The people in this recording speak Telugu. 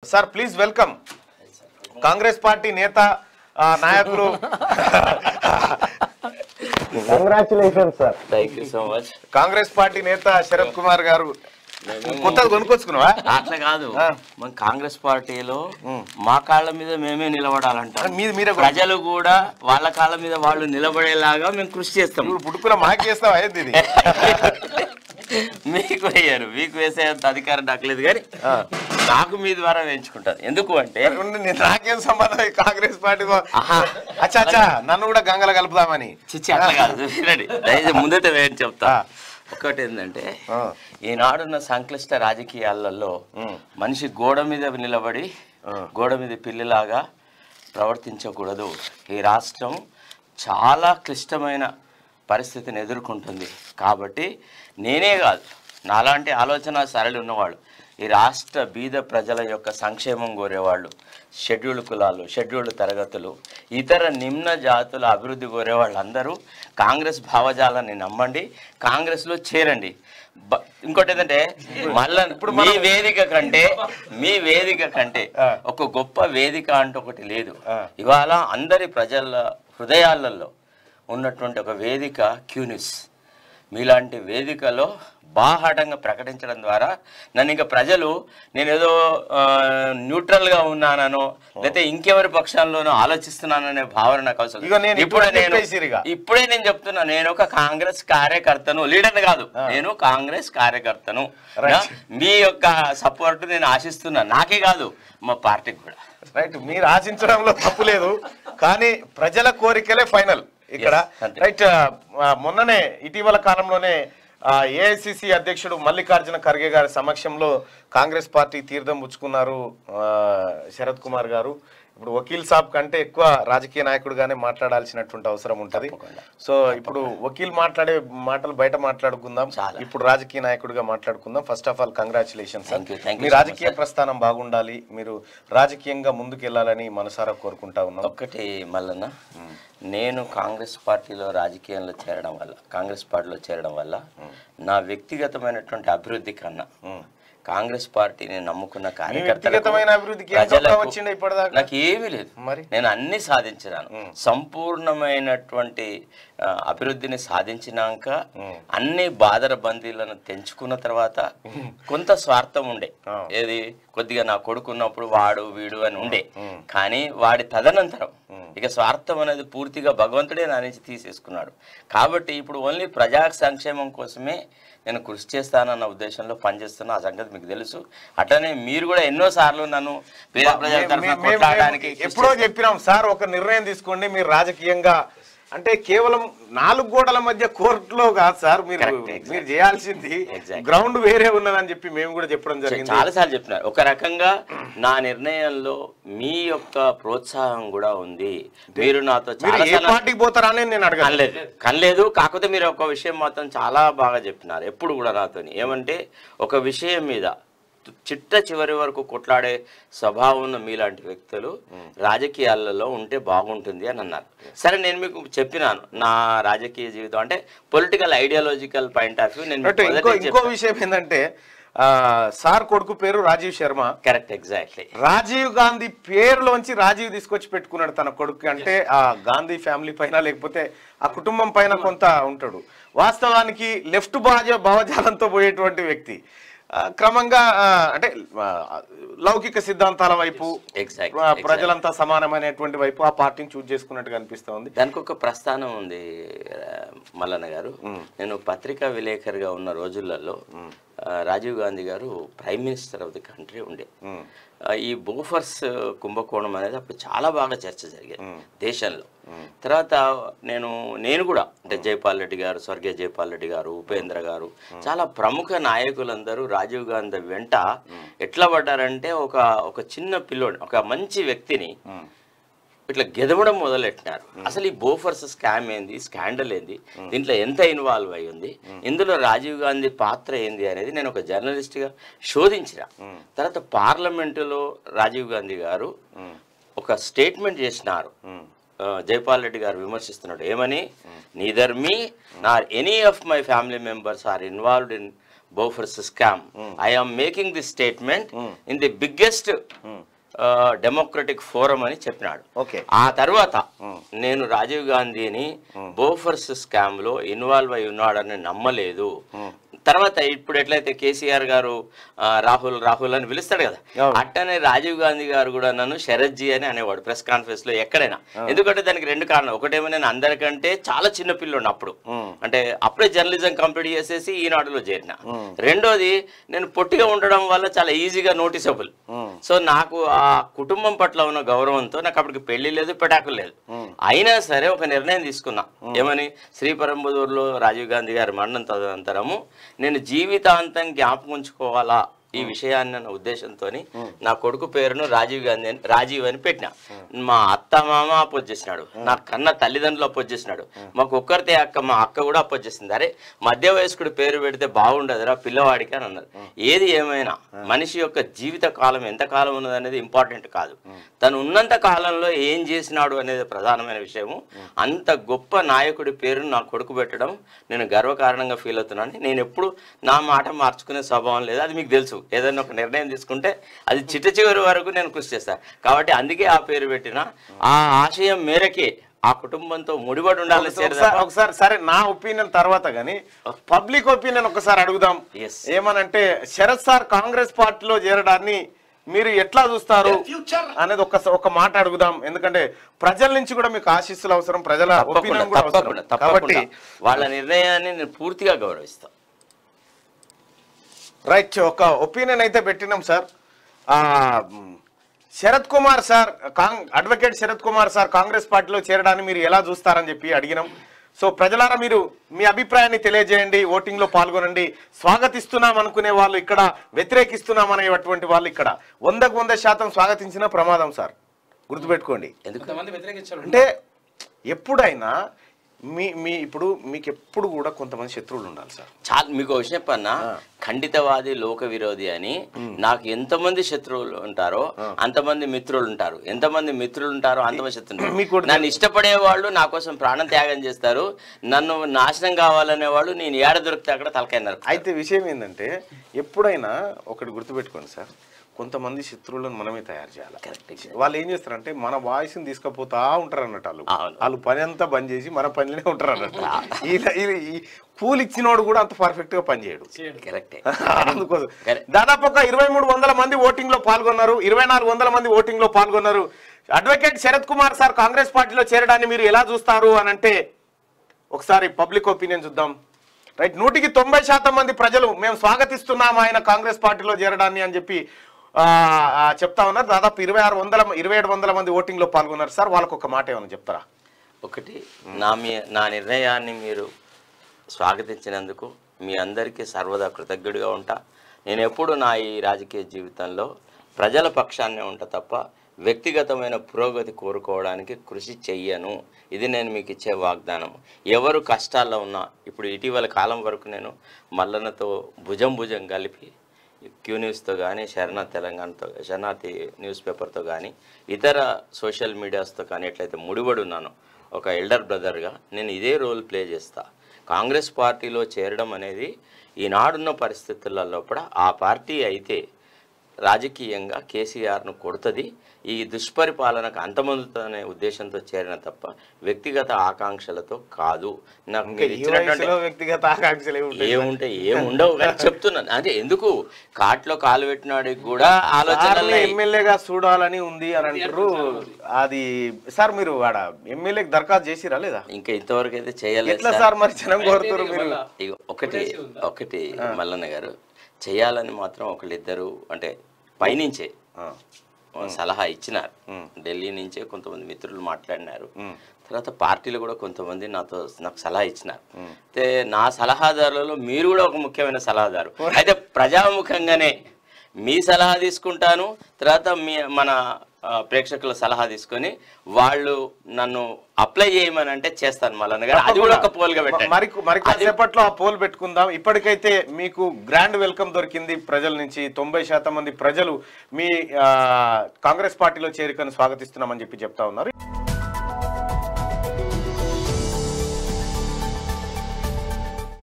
Sir please welcome Congress party నేత ఆ, నాయకులు congratulation sir thank you so much Congress party నేత శరత్ కుమార్ గారు కొత్తది కొనుక్కొచ్చుకున్నావా అట్లా కాదు ఆ. మన కాంగ్రెస్ పార్టీలో మా కాళ్ళ మీద మేమే నిలబడాలంట మీది మీరే కొను- ప్రజలు కూడా వాళ్ళ కాళ్ళ మీద వాళ్ళు నిలబడేలాగా మేము కృషి చేస్తాం ఇప్పుడు పుట్టుకున్న మాకు చేస్తావా ఏంది ఇది మీకు వేయరు మీకు వేసేంత అధికారం నాకు లేదు కానీ నాకు మీ ద్వారా వేయించుకుంటాను ఎందుకు అంటే ఉండు, నేను నాకేం సంబంధం ఈ కాంగ్రెస్ పార్టీ ఆహా. అచ్చా అచ్చా నన్ను కూడా గంగల కలుపుదామని చిచ్చి అట్లా కాదు వినండి దయచేసి ముందైతే వేయని చెప్తా ఆ. ఒకటి ఏంటంటే ఆ. ఈనాడున్న సంక్లిష్ట రాజకీయాలలో ఉమ్. మనిషి గోడ మీద నిలబడి ఆ. గోడ మీద పిల్లిలాగా ప్రవర్తించకూడదు ఈ రాష్ట్రం చాలా క్లిష్టమైన పరిస్థితిని ఎదుర్కొంటుంది కాబట్టి నేనే కాదు నాలాంటి ఆలోచన సరళి ఉన్నవాళ్ళు ఈ రాష్ట్ర బీద ప్రజల యొక్క సంక్షేమం కోరేవాళ్ళు షెడ్యూల్డ్ కులాలు షెడ్యూల్డ్ తరగతులు ఇతర నిమ్న జాతుల అభివృద్ధి కోరే వాళ్ళందరూ కాంగ్రెస్ భావజాలాన్ని నమ్మండి కాంగ్రెస్లో చేరండి బ- ఇంకోటి ఏంటంటే మళ్ళా మీ వేదిక కంటే మీ వేదిక కంటే ఆ. ఒక గొప్ప వేదిక అంటూ ఒకటి లేదు ఆ. ఇవాళ అందరి ప్రజల హృదయాలలో ఉన్నటువంటి ఒక వేదిక క్యూనిస్ మీలాంటి వేదికలో బాహాటంగా ప్రకటించడం ద్వారా నన్ను ఇంకా ప్రజలు నేను ఏదో ఆ, న్యూట్రల్గా ఉన్నానో లేకపోతే ఇంకెవరి పక్షాల్లోనో ఆలోచిస్తున్నాననే భావన నాకు అవసరం ఇగో నేను ఇప్పుడు ఇప్పుడే నేను చెప్పేసిరిగా. ఇప్పుడే నేను చెప్తున్నా నేను ఒక కాంగ్రెస్ కార్యకర్తను లీడర్ కాదు నేను కాంగ్రెస్ కార్యకర్తను Right. నా- మీ యొక్క సపోర్ట్ నేను ఆశిస్తున్నా నాకే కాదు మా పార్టీకి కూడా రైట్ మీరు ఆశించడంలో తప్పు లేదు కానీ ప్రజల కోరికలే ఫైనల్ ఇక్కడ Yes, అంతే. రైట్ ఆ, మొన్ననే ఇటీవల కాలంలోనే ఏఐసిసి అధ్యక్షుడు మల్లికార్జున ఖర్గే గారి సమక్షంలో కాంగ్రెస్ పార్టీ తీర్థం పుచ్చుకున్నారు ఆ, శరత్ కుమార్ గారు ఇప్పుడు వకీల్ సాబ్ కంటే ఎక్కువ రాజకీయ నాయకుడిగానే మాట్లాడాల్సినటువంటి అవసరం ఉంటది సో ఇప్పుడు వకీల్ మాట్లాడే మాటలు బయట మాట్లాడుకుందాం చాలా. ఇప్పుడు రాజకీయ నాయకుడిగా మాట్లాడుకుందాం first of all congratulation Thank you, thank you మీ so much, రాజకీయ ప్రస్థానం బాగుండాలి మీరు రాజకీయంగా ముందుకెళ్లాలని మనసారా కోరుకుంటా ఉన్నాం ఒక్కటి మల్లన్న నేను కాంగ్రెస్ పార్టీలో రాజకీయంలో చేరడం వల్ల కాంగ్రెస్ పార్టీలో చేరడం వల్ల నా వ్యక్తిగతమైనటువంటి అభివృద్ధి కన్నా కాంగ్రెస్ పార్టీని నమ్ముకున్న మీ కార్యకర్తలకు, వ్యక్తిగతమైన అభివృద్ధికి ఏం ప్రజలకు చొక్కా వచ్చిండే ఇప్పటిదాకా నాకు ఏమీ లేదు మరి? నేను అన్ని సాధించినాను సంపూర్ణమైనటువంటి ఆ, అభివృద్ధిని సాధించినాక అన్ని బాదర బందీలను తెంచుకున్న తర్వాత కొంత స్వార్థం ఉండే ఆ. ఏది కొద్దిగా నా కొడుకున్నప్పుడు వాడు వీడు అని ఉండే కానీ వాడి తదనంతరం ఇక స్వార్థం అనేది పూర్తిగా భగవంతుడే నా నుంచి తీసేసుకున్నాడు కాబట్టి ఇప్పుడు ఓన్లీ ప్రజా సంక్షేమం కోసమే నేను కృషి చేస్తానన్న ఉద్దేశంలో పనిచేస్తున్నా ఆ సంగతి మీకు తెలుసు అట్లనే మీరు కూడా ఎన్నో సార్లు నన్ను పేద ప్రజల మే- తరఫున మే- మేము- కొట్లాడడానికి మేము ఎప్పుడో చెప్పినాం సార్ ఒక నిర్ణయం తీసుకోండి మీరు రాజకీయంగా అంటే కేవలం నాలుగు గోడల మధ్య కోర్టులో కాదు సార్ మీరు Correct, exactly. మీరు చేయాల్సింది Exactly. గ్రౌండ్ వేరే ఉన్నదని చెప్పి మేము కూడా చెప్పడం జరిగింది చాలా సార్లు చెప్పినారు ఒక రకంగా నా నిర్ణయంలో మీ యొక్క ప్రోత్సాహం కూడా ఉంది మీరు నాతో మీరు చాలా ఏ సార్లు పార్టీకి పోతారా అని నేను అడగలేదు కనలేదు కనలేదు కాకపోతే మీరు ఒక విషయం మాత్రం చాలా బాగా చెప్పినారు ఎప్పుడు కూడా నాతోని ఏమంటే ఒక విషయం మీద చిట్ట చివరి వరకు కొట్లాడే స్వభావం ఉన్న మీలాంటి వ్యక్తులు రాజకీయాలలో ఉంటే బాగుంటుంది అని అన్నారు సరే నేను మీకు చెప్పినాను నా రాజకీయ జీవితం అంటే political ideological point of view నేను అంటే మీకు ఇంకో మొదటే ఇంకో విషయం ఏంటంటే ఆ, సార్ కొడుకు పేరు రాజీవ్ శర్మ కరెక్ట్ ఎగ్జాక్ట్లీ రాజీవ్ గాంధీ పేరులోంచి రాజీవ్ తీసుకొచ్చి పెట్టుకున్నాడు తన కొడుకు అంటే ఆ గాంధీ ఫ్యామిలీ పైన లేకపోతే ఆ కుటుంబం పైన కొంత ఉంటాడు వాస్తవానికి లెఫ్ట్ భాజ భావజాలంతో పోయేటువంటి వ్యక్తి ఆ, క్రమంగా ఆ, అంటే ఆ, లౌకిక సిద్ధాంతాల వైపు Exactly, ఆ, ప్రజలంతా సమానమైనటువంటి వైపు ఆ పార్టీని చూజ్ చేసుకున్నట్టుగా అనిపిస్తోంది దానికి ఒక ప్రస్థానం ఉంది ఆ, మల్లన్న గారు నేను పత్రికా విలేకరిగా ఉన్న రోజులలో ఆ, Rajiv Gandhi garu prime minister of the country ఉండే ఆ, ఈ బోఫర్స్ కుంభకోణం అనేది అప్పుడు చాలా బాగా చర్చ జరిగేది దేశంలో తర్వాత నేను నేను కూడా అంటే జైపాల్ రెడ్డి గారు స్వర్గీయ జైపాల్ రెడ్డి గారు ఉపేంద్ర గారు చాలా ప్రముఖ నాయకులందరూ రాజీవ్ గాంధీ వెంట ఎట్లా పడ్డారంటే ఒక ఒక చిన్న పిల్లోడు ఒక మంచి వ్యక్తిని ఇట్లా గెదవడం మొదలెట్టినారు అసలు ఈ బోఫర్స్ స్కామ్ ఏంది స్కాండల్ ఏంది దీంట్లో ఎంత ఇన్వాల్వ్ అయి ఉంది ఇందులో రాజీవ్ గాంధీ పాత్ర ఏంది అనేది నేను ఒక జర్నలిస్ట్గా శోధించిన తర్వాత పార్లమెంటులో రాజీవ్ గాంధీ గారు ఒక స్టేట్మెంట్ చేసినారు ఆ, జైపాల్ రెడ్డి గారు విమర్శిస్తున్నాడు ఏమని neither me nor any of my family members are involved in Bofors scam I am making the statement in the biggest democratic forum అని చెప్పినాడు ఓకే ఆ తర్వాత నేను రాజీవ్ గాంధీని బోఫర్స్ స్కామ్ లో ఇన్వాల్వ్ అయి ఉన్నాడని నమ్మలేదు తర్వాత ఇప్పుడు ఎట్లయితే కేసీఆర్ గారు ఆ, రాహుల్ రాహుల్ అని పిలుస్తాడు కదా అవును. అట్టనే రాజీవ్ గాంధీ గారు కూడా నన్ను శరత్జీ అని అనేవాడు ప్రెస్ కాన్ఫరెన్స్ లో ఎక్కడైనా ఎందుకంటే దానికి రెండు కారణాలు ఒకటేమో నేను అందరికంటే చాలా చిన్న పిల్లోడు అప్పుడు అంటే అప్పుడే జర్నలిజం కంప్లీట్ చేసేసి ఈనాడులో చేరిన రెండోది నేను పొట్టిగా ఉండడం వల్ల చాలా ఈజీగా నోటీసబుల్ సో నాకు ఆ కుటుంబం పట్ల ఉన్న గౌరవంతో నాకు అప్పటికి పెళ్లి లేదు పెటాకులు లేదు అయినా సరే ఒక నిర్ణయం తీసుకున్నా ఏమని శ్రీపరంబదూరులో రాజీవ్ గాంధీ గారి మరణం తదనంతరము నేను జీవితాంతం జ్ఞాపకం ఉంచుకోవాలా ఈ విషయాన్ని అన్న ఉద్దేశంతో నా కొడుకు పేరును రాజీవ్ గాంధీ అని రాజీవ్ అని పెట్టిన మా అత్త మామ అపోజ్ చేసినాడు నా కన్న తల్లిదండ్రులు అపోజ్ చేసినాడు మాకు ఒక్కరితే అక్క మా అక్క కూడా అపోజ్ చేసింది అరే మధ్య వయస్కుడు పేరు పెడితే బాగుండదురా పిల్లవాడికి అని అన్నారు ఏది ఏమైనా మనిషి యొక్క జీవిత కాలం ఎంత కాలం ఉన్నది అనేది ఇంపార్టెంట్ కాదు తను ఉన్నంత కాలంలో ఏం చేసినాడు అనేది ప్రధానమైన విషయము అంత గొప్ప నాయకుడి పేరును నా కొడుకు పెట్టడం నేను గర్వకారణంగా ఫీల్ అవుతున్నాను నేను ఎప్పుడు నా మాట మార్చుకునే స్వభావం లేదు అది మీకు తెలుసు ఏదైనా ఒక నిర్ణయం తీసుకుంటే అది చిట్ట చివరి వరకు నేను కృషి చేస్తాను కాబట్టి అందుకే ఆ పేరు పెట్టిన ఆ ఆశయం మేరకే ఆ కుటుంబంతో ముడిపడి ఉండాలి ఒకసారి ఒకసారి సరే నా ఒపీనియన్ తర్వాత గానీ పబ్లిక్ ఒపీనియన్ ఒకసారి అడుగుదాం Yes. ఏమనంటే శరత్ సార్ కాంగ్రెస్ పార్టీలో చేరడాన్ని మీరు ఎట్లా చూస్తారు అనేది ఒక ఒక మాట అడుగుదాం ఎందుకంటే ప్రజల నుంచి కూడా మీకు ఆశీస్సులు అవసరం ప్రజల తప్పకుండా ఒపీనియన్ కూడా అవసరం తప్పకుండా కాబట్టి తప్పకుండా వాళ్ళ నిర్ణయాన్ని నేను పూర్తిగా గౌరవిస్తాను రైట్ ఒక ఒపీనియన్ అయితే పెట్టినాం సార్ ఆ, మ్, Sharath Kumar sir Cong advocate Sharath Kumar sir Congress పార్టీలో చేరడాన్ని మీరు ఎలా చూస్తారని చెప్పి అడిగినాం సో ప్రజలారా మీరు మీ అభిప్రాయాన్ని తెలియజేయండి ఓటింగ్ లో పాల్గొనండి స్వాగతిస్తున్నాం అనుకునే వాళ్ళు ఇక్కడ వ్యతిరేకిస్తున్నాం అనేటువంటి వాళ్ళు ఇక్కడ వందకు వంద శాతం స్వాగతించిన ప్రమాదం సార్ గుర్తుపెట్టుకోండి ఎందుకు కొంతమంది వ్యతిరేకించారు అంటే ఎప్పుడైనా మీ మీ ఇప్పుడు మీకు ఎప్పుడు కూడా కొంతమంది శత్రువులు ఉండాలి సార్ చాలా మీకు ఒక విషయం చెప్పన్నా ఖండితవాది లోక విరోధి అని నాకు ఎంతమంది శత్రువులు ఉంటారో అంతమంది మిత్రులు ఉంటారు ఎంతమంది మిత్రులు ఉంటారో అంతమంది శత్రువులు మీకు కూడా నన్ను ఇష్టపడే వాళ్ళు నా కోసం ప్రాణం త్యాగం చేస్తారు నన్ను నాశనం కావాలనే వాళ్ళు నేను ఏడ దొరికితే అక్కడ తలకాయ నరుకుతారు. అయితే విషయం ఏంటంటే ఎప్పుడైనా ఒకటి గుర్తుపెట్టుకోండి సార్ కొంతమంది శత్రువులను మనమే తయారు చేయాలి Correct. వాళ్ళు ఏం చేస్తారంటే మన వాయిస్ని తీసుకుపోతా ఉంటారు అన్నట్టు వాళ్ళు అవును. వాళ్ళు పని అంతా బంద్ చేసి మన పనిలోనే ఉంటారు అన్నట్టు ఈ- ఈ- ఈ కూలి ఇచ్చినోడు కూడా అంత పర్ఫెక్ట్ గా పని చేయడు కరెక్టే అందుకోసం Correct. దాదాపు ఒక ఇరవై మూడు వందల మంది ఓటింగ్ లో పాల్గొన్నారు ఇరవై నాలుగు వందల మంది ఓటింగ్ లో పాల్గొన్నారు అడ్వకేట్ శరత్ కుమార్ సార్ కాంగ్రెస్ పార్టీలో చేరడాన్ని మీరు ఎలా చూస్తారు అని అంటే ఒకసారి పబ్లిక్ ఒపీనియన్ చూద్దాం రైట్ నూటికి తొంభై శాతం మంది ప్రజలు మేము స్వాగతిస్తున్నాం ఆయన కాంగ్రెస్ పార్టీలో చేరడాన్ని అని చెప్పి ఆ, ఆ, చెప్తా ఉన్నారు దాదాపు ఇరవై ఆరు వందల ఇరవై ఏడు వందల మంది ఓటింగ్ లో పాల్గొన్నారు సార్ వాళ్ళకు ఒక మాట ఏమైనా చెప్తారా ఒకటి నా మీ నా నిర్ణయాన్ని మీరు స్వాగతించినందుకు మీ అందరికీ సర్వదా కృతజ్ఞుడిగా ఉంటా నేను ఎప్పుడు నా ఈ రాజకీయ జీవితంలో ప్రజల పక్షాన్నే ఉంటా తప్ప వ్యక్తిగతమైన పురోగతి కోరుకోవడానికి కృషి చెయ్యను ఇది నేను మీకు ఇచ్చే వాగ్దానం ఎవరు కష్టాల్లో ఉన్నా ఇప్పుడు ఇటీవల కాలం వరకు నేను మల్లన్నతో భుజం భుజం కలిపి క్యూ న్యూస్తో కానీ శరణ తెలంగాణతో శరణార్థి న్యూస్ పేపర్తో కానీ ఇతర సోషల్ మీడియాస్తో కానీ ఎట్లయితే ముడిపడి ఉన్నానో ఒక ఎల్డర్ బ్రదర్గా నేను ఇదే రోల్ ప్లే చేస్తా కాంగ్రెస్ పార్టీలో చేరడం అనేది ఈనాడున్న పరిస్థితులలో కూడా ఆ పార్టీ అయితే రాజకీయంగా కేసీఆర్ను కొడుతుంది ఈ దుష్పరిపాలనకు అంతమందుతనే ఉద్దేశంతో చేరిన తప్ప వ్యక్తిగత ఆకాంక్షలతో కాదు నాకు ఇంకా మీరు ఈ ఇచ్చినటువంటి వయసులో వ్యక్తిగత ఆకాంక్షలు ఏముంటాయి ఏముంటాయి ఏముండవు కానీ చెప్తున్నాను అంటే ఎందుకు కాట్లో కాలు పెట్టినాడికి కూడా ఆలోచనలు ఎమ్మెల్యేగా చూడాలని ఉంది అని అంటారు అది సార్ మీరు ఆడ ఎమ్మెల్యేకి దరఖాస్తు చేసిరా లేదా ఇంకా ఇంతవరకు అయితే చేయలేదు ఎట్లా సార్. సార్ మరి జనం కోరుతారు మీరు ఇగో ఒకటి ఒకటి మల్లన్న గారు చేయాలని మాత్రం ఒకళ్ళిద్దరు అంటే పైనుంచే ఆ, సలహా ఇచ్చినారు ఢిల్లీ నుంచే కొంతమంది మిత్రులు మాట్లాడినారు తర్వాత పార్టీలు కూడా కొంతమంది నాతో నాకు సలహా ఇచ్చినారు అయితే నా సలహాదారులలో మీరు కూడా ఒక ముఖ్యమైన సలహాదారు అయితే ప్రజాముఖంగానే మీ సలహా తీసుకుంటాను తర్వాత మీ మన ఆ, ప్రేక్షకుల సలహా తీసుకొని వాళ్ళు నన్ను అప్లై చేయమని అంటే చేస్తాను మల్లన్న గారు అది కూడా ఒక పోల్గా పెట్టండి మరి మరి కాసేపట్లో ఆ పోల్ పెట్టుకుందాం ఇప్పటికైతే మీకు గ్రాండ్ వెల్కమ్ దొరికింది ప్రజల నుంచి తొంభై శాతం మంది ప్రజలు మీ ఆ, కాంగ్రెస్ పార్టీలో చేరికను స్వాగతిస్తున్నామని చెప్పి చెప్తా ఉన్నారు